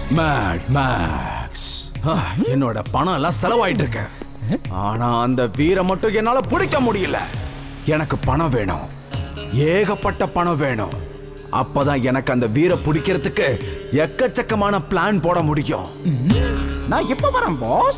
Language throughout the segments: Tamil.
மேட் மேக்ஸ் என்னோட பணம் எல்லாம் செலவாயிட்டு இருக்கு ஆனா அந்த வீரை மட்டும் என்னால பிடிக்க முடியல எனக்கு பணம் வேணும் ஏகப்பட்ட பணம் வேணும் அப்பதான் எனக்கு அந்த வீரை பிடிக்கிறதுக்கு எக்கச்சக்கமான பிளான் போட முடியும் நான் இப்ப வரேன் பாஸ்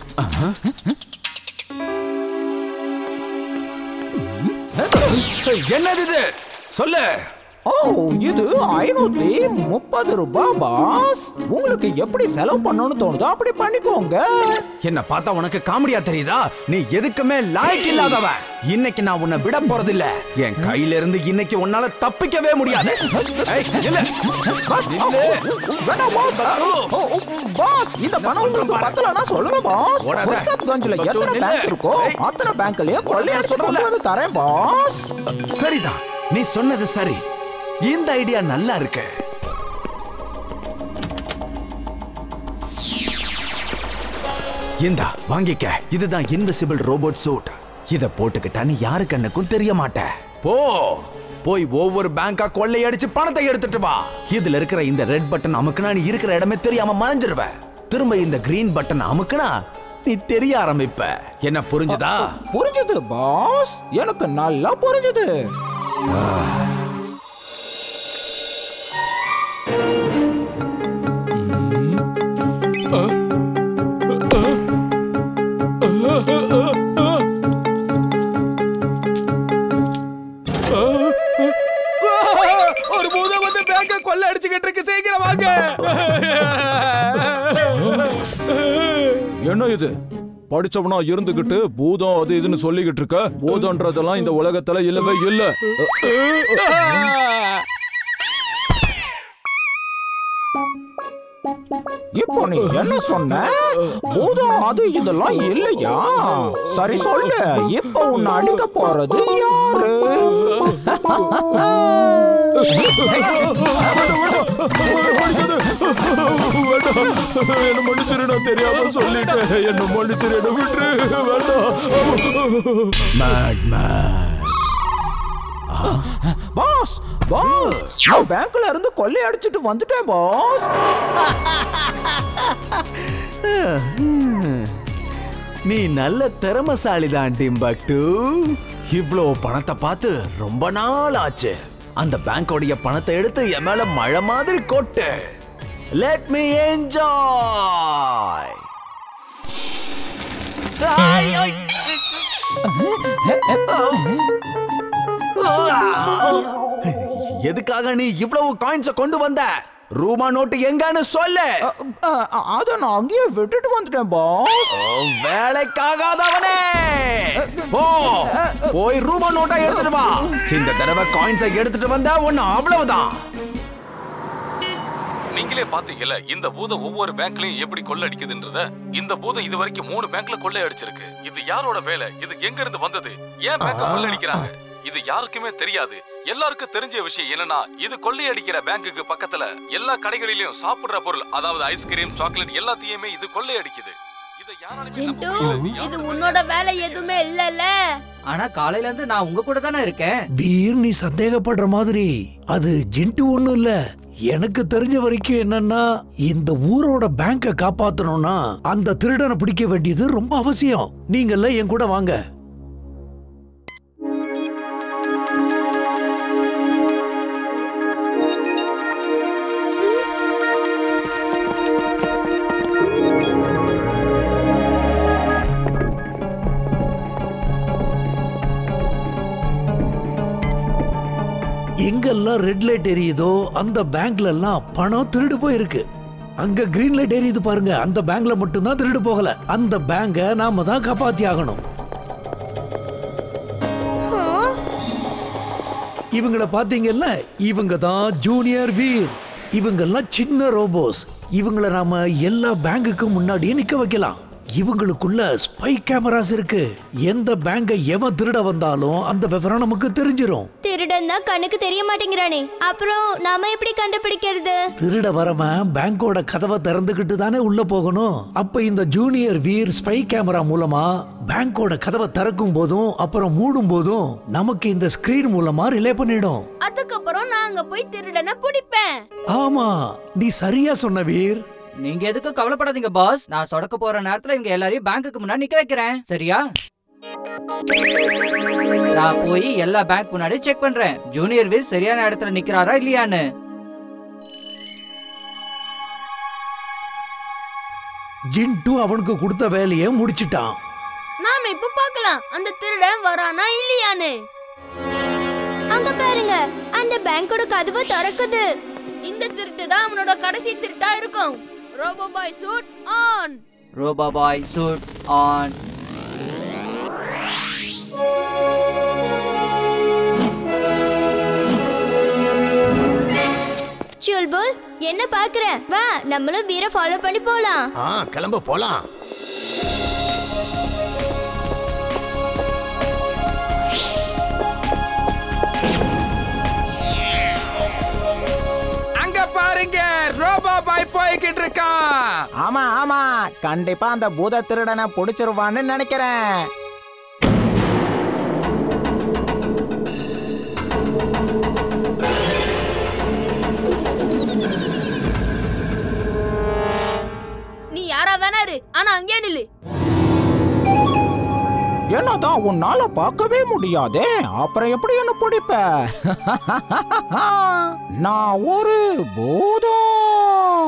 என்னது இது சொல்லு ஓ இது ஐநூத்தி முப்பது ரூபாய் பாஸ் உங்களுக்கு எப்படி செலவு பண்ணணும்னு தோணுதோ அப்படி பண்ணிக்கோங்க என்ன பார்த்தா உனக்கு காமெடியா தெரியுதா நீ எதுக்குமே லாய்க்கு இல்லாதவன் இன்னைக்கு நான் உன்னை விட போறதில்ல என் கையில இருந்து இன்னைக்கு உன்னால தப்பிக்கவே முடியாது ஏய், நில்லு. நில்லு. வேணாம் பாஸ் ஓ, ஓ, பாஸ் இந்த பணம் உங்களுக்கு பத்தலனா சொல்லுங்க பாஸ் ஓடாத. குர்சத்கஞ்சில் எத்தனை நில்லு. பேங்க் இருக்கோ ஏய். அத்தனை பேங்க்லயும் கொள்ளையடிச்சு கொண்டு வந்து தரேன் பாஸ் சரிதான் நீ சொன்னது சரி இந்த ஐடியா நல்லா இருக்கு இந்தா வாங்கிக்க இதுதான் இன்விசிபிள் ரோபோட் சூட் இத போட்டுக்கிட்டா நீ யாரு கண்ணுக்கும் தெரிய மாட்ட போ போய் ஒவ்வொரு பேங்கா கொள்ளையடிச்சு பணத்தை எடுத்துட்டு வா இதுல இருக்கிற இந்த ரெட் பட்டன் அமுக்குனா நீ இருக்கிற இடமே தெரியாம மறைஞ்சிருவ திரும்ப இந்த கிரீன் பட்டன் அமுக்குனா நீ தெரிய ஆரம்பிப்ப என்ன புரிஞ்சுதா புரிஞ்சது பாஸ் எனக்கு நல்லா புரிஞ்சது ஒரு பூதம் வந்து பேங்க கொள்ள அடிச்சுக்கிட்டு இருக்கு சீக்கிரம் வாங்க என்ன இது படிச்சவனா இருந்துகிட்டு பூதம் அது இதுன்னு சொல்லிக்கிட்டு இருக்க பூதம்ன்றதெல்லாம் இந்த உலகத்துல இல்லவே இல்ல இப்போ நீ என்ன சொன்ன பூதம் அது இதெல்லாம் இல்லையா சரி சொல்லு இப்போ உன்னை அடிக்க போறது யாரு என்ன மன்னிச்சிரு நான் தெரியாம சொல்லிட்டேன் என்ன மன்னிச்சிரு என்ன விட்டுரு வேண்டாம் மேட் மேக்ஸ் பாஸ் பாஸ் நான் பேங்க்ல இருந்து கொள்ளை அடிச்சிட்டு வந்துட்டேன் பாஸ் நீ நல்ல திறமசாலி தான் டிம்பக்டு இவ்ளோ பணத்தை பார்த்து ரொம்ப நாள் ஆச்சு அந்த பேங்கோடைய பணத்தை எடுத்து என் மேல மழை மாதிரி கொட்டு லெட் மீ என்ஜாய் எதுக்காக நீ இவ்வளவு காயின்ஸ கொண்டு வந்த ரூபா நோட்டு எங்கன்னு சொல்லு அத நான் அங்கேயே விட்டுட்டு வந்துட்டேன் பாஸ் வேலைக்காகாதவனே போ போய் ரூபா நோட்டா எடுத்துட்டு வா இந்த தடவை காயின்ஸை எடுத்துட்டு வந்தா ஒண்ணு அவ்வளவுதான் நீங்களே பாத்தீங்கல்ல இந்த பூதம் ஒவ்வொரு பேங்க்லயும் எப்படி கொள்ள அடிக்குதுன்றத இந்த பூதம் இது வரைக்கும் மூணு பேங்க்ல கொள்ளை அடிச்சிருக்கு இது யாரோட வேலை இது எங்க இருந்து வந்தது ஏன் பேங்க கொள்ளை அடிக்கிறாங்க இது யாருக்குமே தெரியாது எல்லாருக்கும் தெரிஞ்ச விஷயம் என்னன்னா இது கொள்ளை அடிக்கிற பேங்குக்கு பக்கத்துல எல்லா கடைகளிலும் சாப்பிடுற பொருள் அதாவது ஐஸ்கிரீம் சாக்லேட் எல்லாத்தையுமே இது கொள்ளை அடிக்குது இதை யாராலுமே நம்ப ஜிண்டு முடியல. இது உன்னோட வேலை எதுவுமே இல்லல்ல ஆனா காலையில இருந்து நான் உங்க கூட தானே இருக்கேன் வீர் நீ சந்தேகப்படுற மாதிரி அது ஜின்ட்டு ஒண்ணும் இல்ல எனக்கு தெரிஞ்ச வரைக்கும் என்னன்னா இந்த ஊரோட பேங்க காப்பாத்தணும்னா அந்த திருடனை பிடிக்க வேண்டியது ரொம்ப அவசியம் நீங்கெல்லாம் என் கூட வாங்க எங்கெல்லாம் ரெட் லைட் எரியுதோ அந்த பேங்க்ல எல்லாம் பணம் திருடு போயிருக்கு அங்க கிரீன் லைட் எரியுது பாருங்க அந்த பேங்க்ல மட்டும்தான் திருடு போகல அந்த பேங்க நாம தான் காப்பாத்தி ஆகணும் இவங்கள பாத்தீங்கல்ல இவங்க தான் ஜூனியர் வீர் இவங்கெல்லாம் சின்ன ரோபோஸ் இவங்கள நாம எல்லா பேங்குக்கும் முன்னாடியே நிக்க வைக்கலாம் இவங்களுக்குள்ள ஸ்பை கேமராஸ் இருக்கு எந்த பேங்கை எவன் திருட வந்தாலும் அந்த விவரம் நமக்கு தெரிஞ்சிரும் திருடன் தான் கண்ணுக்கு தெரிய மாட்டேங்கிறானே அப்புறம் நாம எப்படி கண்டுபிடிக்கிறது திருட வரவன் பேங்கோட கதவை திறந்துகிட்டு தானே உள்ள போகணும் அப்ப இந்த ஜூனியர் வீர் ஸ்பை கேமரா மூலமா பேங்கோட கதவை திறக்கும் போதும் அப்புறம் மூடும் போதும் நமக்கு இந்த ஸ்கிரீன் மூலமா ரிலே பண்ணிடும் அதுக்கப்புறம் நான் அங்க போய் திருடனை பிடிப்பேன் ஆமா நீ சரியா சொன்ன வீர் நீங்க எதுக்கு கவலைப்படாதீங்க பாஸ் நான் சொடக்க போற நேரத்துல இவங்க எல்லாரையும் பேங்க்குக்கு முன்னாடி நிக்க வைக்கிறேன் சரியா நான் போய் எல்லா பேங்க் முன்னாடி செக் பண்றேன் ஜூனியர் வீர் சரியான இடத்துல நிக்கிறாரா இல்லையான்னு ஜின்ட்டு அவனுக்கு கொடுத்த வேலையை முடிச்சிட்டான் நாம இப்ப பார்க்கலாம் அந்த திருடன் வரானா இல்லையான்னு அங்க பாருங்க அந்த பேங்கோட கதவு திறக்குது இந்த திருட்டு தான் அவனோட கடைசி திருட்டா இருக்கும் robo boy suit on robo boy suit on Chulbul என்ன பாக்குற வா நம்மளும் வீர ஃபாலோ பண்ணி போலாம் ஆ கிளம்பு போலாம் அங்க பாருங்க ரோபோ பாய் போய்கிட்டு இருக்கான் ஆமா ஆமா கண்டிப்பா அந்த பூத திருடனை புடிச்சிருவான்னு நினைக்கிறேன் நீ யாரா வேணாரு ஆனா அங்கே நில்லு என்னதான் உன்னால பார்க்கவே முடியாதே அப்புறம் எப்படி என்ன பிடிப்ப நான் ஒரு பூதம்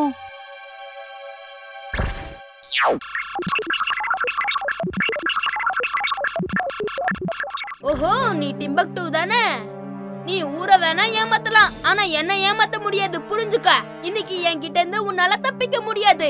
ஓஹோ நீ டிம்பக்டு தானே நீ ஊரை வேணா ஏமாத்தலாம் ஆனா என்ன ஏமாத்த முடியாது புரிஞ்சுக்க இன்னைக்கு என்கிட்ட இருந்து உன்னால தப்பிக்க முடியாது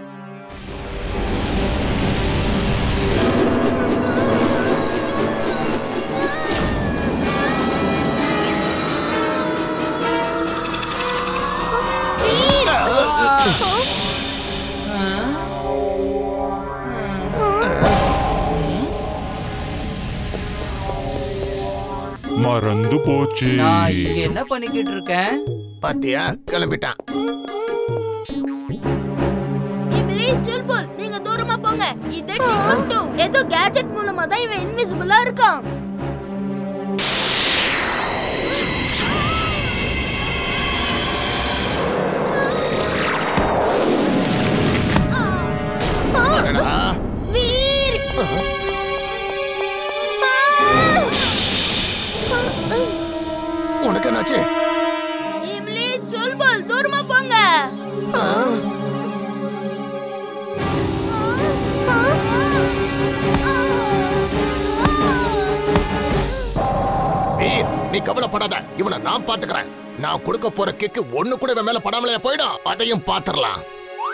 மறந்து போச்சு நான் இங்க என்ன பண்ணிக்கிட்டு இருக்கேன் பாத்தியா கிளம்பிட்டான் இமிலி சுல்புல் நீங்க தூரமா போங்க இது டிம்பக்டு ஏதோ கேஜெட் மூலமா தான் இவன் இன்விசிபிளா இருக்கான் அடடா. வீர் உனக்கு என்னாச்சு இமிலி சுல்புல் தூரமா போங்க வீர், நீ கவலைப்படாத இவனை நான் பாத்துக்கிறேன் நான் கொடுக்க போற கிக்கு ஒண்ணு கூட இவன் மேல படாமலே போயிடும் அதையும் பாத்துரலாம்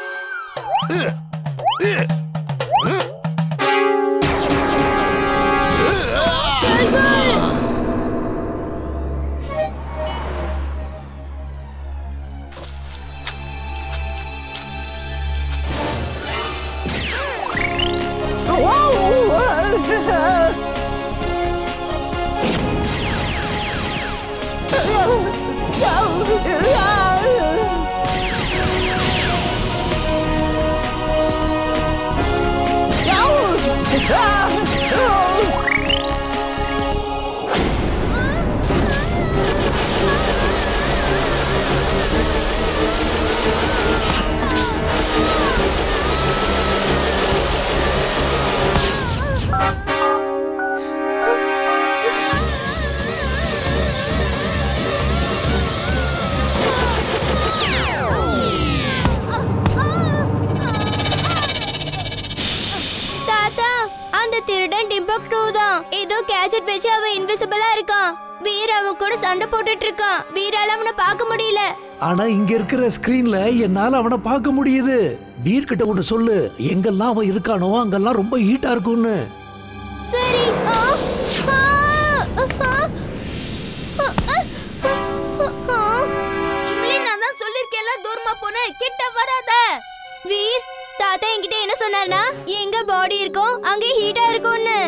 தாத்தா அந்த திருடன் டிம்பக்டு தான் ஏதோ கேஜெட் வச்சு அவன் இன்விசிபிளா இருக்கான் வீர் அவன் கூட சண்டை போட்டுட்டு இருக்கான் வீரால அவனை பார்க்க முடியல ஆனா இங்க இருக்கிற ஸ்கிரீன்ல என்னால அவனை பார்க்க முடியுது வீர் கிட்ட ஒண்ணு சொல்லு எங்கெல்லாம் அவன் இருக்கானோ அங்கெல்லாம் ரொம்ப ஹீட்டா இருக்கும்னு சரி ஆ, ஆ, ஆ, ஆ, ஆ. இமிலி நான் தான் சொல்லிருக்கேன்ல தூரமா போன கிட்ட வராத வீர் தாத்தா என்கிட்ட என்ன சொன்னார்னா எங்க பாடி இருக்கோ அங்கே ஹீட்டா இருக்கும்னு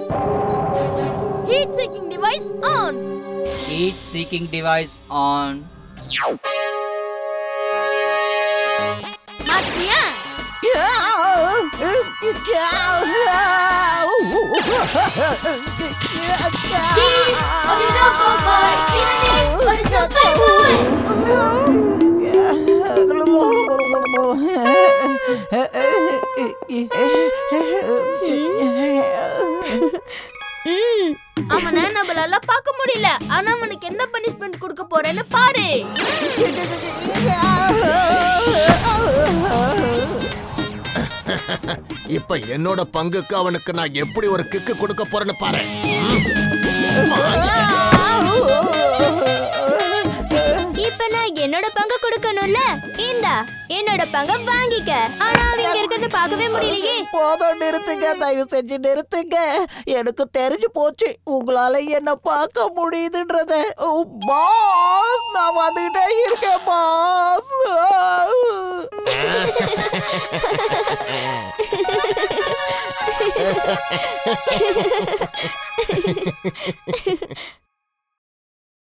heat seeking device on heat seeking device on மாத்தியா ஒரு ரோபோ பாய் ஒரு சூப்பர் பாய் Ah! ம், அவனை நம்மளால பார்க்க முடியல ஆனா அவனுக்கு எந்த பனிஷ்மெண்ட் கொடுக்க போறேன்னு பாரு இப்ப என்னோட பங்குக்கு அவனுக்கு நான் எப்படி ஒரு கிக்கு கொடுக்க போறேன்னு பாரு இப்ப நான் என்னோட பங்கு கொடுக்கணும்ல இந்தா என்னோட பங்கை வாங்கிக்க ஆனா அவங்க இருக்கிறத பார்க்கவே முடியலையே போதும் நிறுத்துங்க தயவு செஞ்சு நிறுத்துங்க எனக்கு தெரிஞ்சு போச்சு உங்களால என்ன பார்க்க முடியுதுன்றத ஓ, பாஸ் நான் வந்துகிட்டே இருக்கேன் பாஸ்